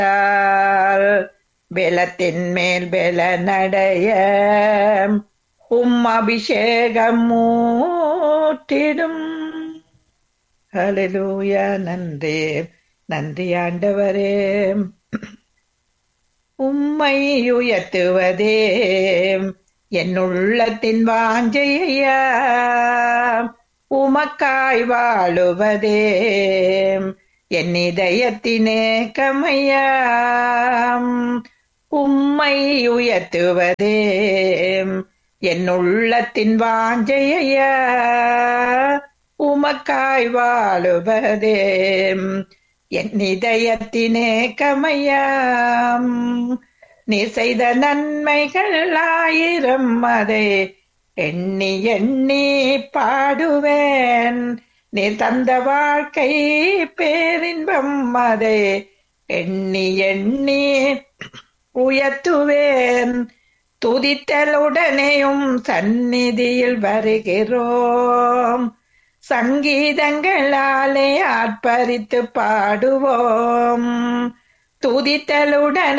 பெலத்தின் மேல் பெலனடைய உம் அபிஷேகம் மூட்டிடும் ஹalleluya நன்றி நன்றி ஆண்டவரே உம்மை உயர்த்துவதே என் உள்ளத்தின் வாஞ்சையா உமக்காய் வாழுவதே என் இதயத்தினே கமையாம் உம்மை உயர்த்துவதே என் உள்ளத்தின் வாஞ்சையா உமக்காய் வாழுவதே என் இதயத்தினே கமையாம் நீ செய்த நன்மைகள் ஆயிரம் அதை எண்ணி எண்ணி பாடுவேன் நீ தந்த வாழ்க்கை பேரின்பம் அதை எண்ணி எண்ணி உயர்த்துவேன் துதித்தலுடனேயும் சந்நிதியில் வருகிறோம் சங்கீதங்களாலே ஆர்ப்பரித்து பாடுவோம் துதித்தலுடனே